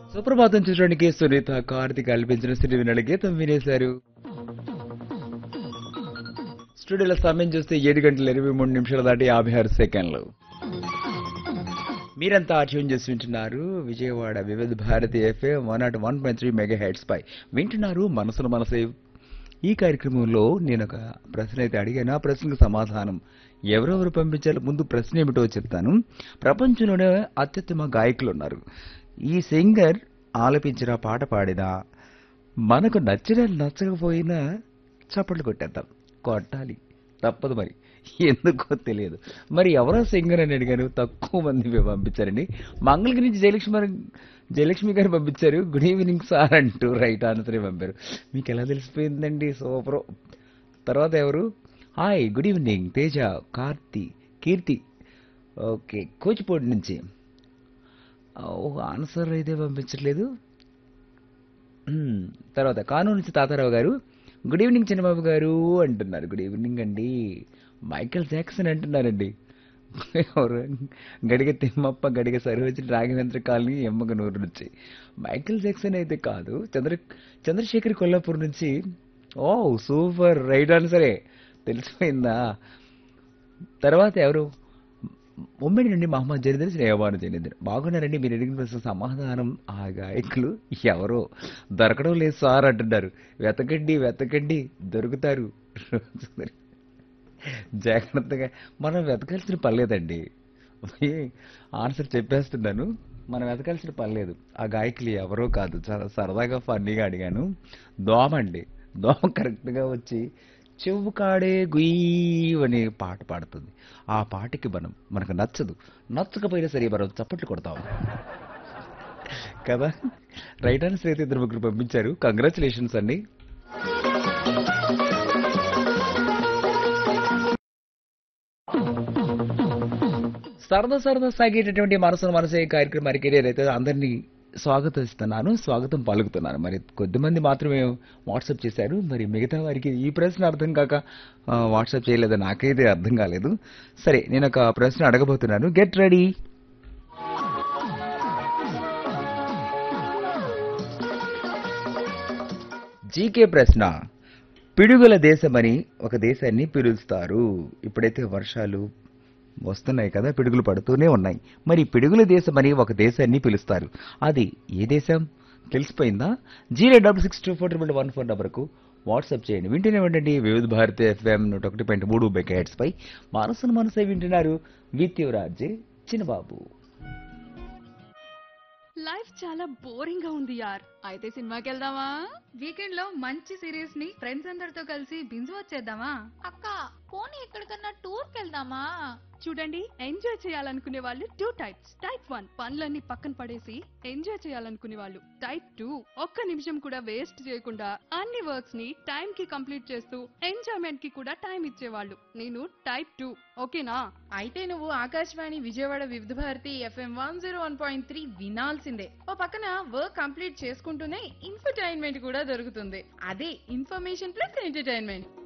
సుప్రభాతం చూడడానికి సునీత కార్తిక్ కల్పించిన సిరి వినల గీతం వినేశారు స్టూడియోలో సమయం చూస్తే ఏడు గంటల ఇరవై మూడు నిమిషాలు దాటి యాభై ఆరు సెకండ్లు మీరంతా ట్యూన్ చేసి వింటున్నారు Vijayawada Vividh Bharati FM one not one point three mega heads పై వింటున్నారు మనసును మనసే ఈ కార్యక్రమంలో నేను ఒక ప్రశ్న అయితే అడిగాను ఆ ప్రశ్నకు సమాధానం ఎవరెవరు పంపించాలో ముందు ప్రశ్న ఏమిటో చెప్తాను ప్రపంచంలోనే అత్యుత్తమ గాయకులు ఉన్నారు ఈ సింగర్ ఆలపించిన పాట పాడినా మనకు నచ్చిన నచ్చకపోయినా చప్పట్లు కొట్టేద్దాం కొట్టాలి తప్పదు మరి ఎందుకో తెలియదు మరి ఎవరో సింగర్ అని అడిగాను తక్కువ మంది పంపించారండి మంగళగిరి నుంచి జయలక్ష్మి గారు జయలక్ష్మి గారు పంపించారు గుడ్ ఈవినింగ్ సార్ అంటూ రైట్ ఆన్సర్ పంపారు మీకు ఎలా తెలిసిపోయిందండి సూపర్ తర్వాత ఎవరు hi good evening Teja Karthi Keerthi okay Kochipoti నుంచి ఓ ఆన్సర్ అయితే పంపించట్లేదు మ్మ్. తర్వాత కానూరు నుంచి తాతారావు గారు గుడ్ ఈవినింగ్ చిన్నబాబు గారు అంటున్నారు గుడ్ ఈవినింగ్ అండి మైకేల్ జాక్సన్ అంటున్నారండి ఎవరు గడిగ తిమ్మప్ప గడిగ సరోజి రాఘవేంద్ర కాలనీ ఎమ్మగనూరు నుంచి మైకేల్ జాక్సన్ అయితే కాదు చంద్ర చంద్రశేఖర్ కొల్లాపూర్ నుంచి ఓ సూపర్ రైట్ ఆన్సరే తెలిసిపోయిందా తర్వాత ఎవరు ఉమ్మడి నుండి మహమ్మద్ జరీదర్ శ్రేయవాను జరీదర్ బాగున్నారండి మీరు అడిగిన ప్రశ్న సమాధానం ఆ గాయకులు ఎవరో దొరకడం లేదు సార్ అంటున్నారు వెతకండి వెతకండి దొరుకుతారు జాగ్రత్తగా మనం వెతకాల్సిన పర్లేదండి ఆన్సర్ చెప్పేస్తున్నాను మనం వెతకాల్సిన పర్లేదు ఆ గాయకులు ఎవరో కాదు చాలా సరదాగా ఫన్నీగా అడిగాను దోమ అండి దోమ కరెక్ట్గా వచ్చి చెవు కాడే గుయ్యి అనే పాట పాడుతుంది ఆ పాటకి మనం మనకు నచ్చదు నచ్చకపోయినా సరే మనం చప్పట్లు కొడతాం కదా రైట్ ఆన్సర్ అయితే ఇద్దరు ముగ్గురు పంపించారు కంగ్రాచులేషన్స్ అండి సరదా సరదా సాగేటటువంటి మనసును మనసే కార్యక్రమానికి నేనైతే అందరినీ స్వాగతిస్తున్నాను స్వాగతం పలుకుతున్నాను మరి కొద్దిమంది మాత్రమే వాట్సాప్ చేశారు మరి మిగతా వారికి ఈ ప్రశ్న అర్థం కాక ఆ, వాట్సాప్ చేయలేదు నాకైతే అర్థం కాలేదు సరే నేను ఒక ప్రశ్న అడగబోతున్నాను గెట్ రెడీ జీకే ప్రశ్న పిడుగుల దేశమని ఒక దేశాన్ని పిలుస్తారు ఇప్పుడైతే వర్షాలు వస్తున్నాయి కదా పిడుగులు పడుతూనే ఉన్నాయి మరి పిడుగుల దేశమని ఒక దేశాన్ని పిలుస్తారు అది ఏ దేశం తెలిసిపోయిందా zero double six two four triple one four నెంబర్కు వాట్సాప్ చేయండి వింటూనే ఉండండి వివిధ భారతి ఎఫ్ఎం నూట ఒకటి పాయింట్ మూడు బెకెట్స్ పై మనసును మనసే వింటున్నారు విత్ యువరాజే చిన్నబాబు లైఫ్ చాలా బోరింగ్ గా ఉంది యార్ అయితే సినిమాకి వెళ్దామా వీకెండ్ లో మంచి సిరీస్ ని ఫ్రెండ్స్ అందరితో కలిసి బింజు వచ్చేద్దామా అక్క పోనీ ఎక్కడికన్నా టూర్ కెళ్దామా చూడండి ఎంజాయ్ చేయాలనుకునే వాళ్ళు టూ టైప్స్ టైప్ వన్ పనులన్నీ పక్కన పడేసి ఎంజాయ్ చేయాలనుకునే వాళ్ళు టైప్ టూ ఒక్క నిమిషం కూడా వేస్ట్ చేయకుండా అన్ని వర్క్స్ ని టైం కి కంప్లీట్ చేస్తూ ఎంజాయ్మెంట్ కి కూడా టైం ఇచ్చేవాళ్ళు నేను టైప్ టూ ఓకేనా అయితే నువ్వు Akashvani Vijayawada Vividh Bharati FM one zero one point three వినాల్సిందే ఓ పక్కన వర్క్ కంప్లీట్ చేసుకుంటూనే ఇన్ఫర్టైన్మెంట్ కూడా దొరుకుతుంది అదే ఇన్ఫర్మేషన్ ప్లస్ ఎంటర్టైన్మెంట్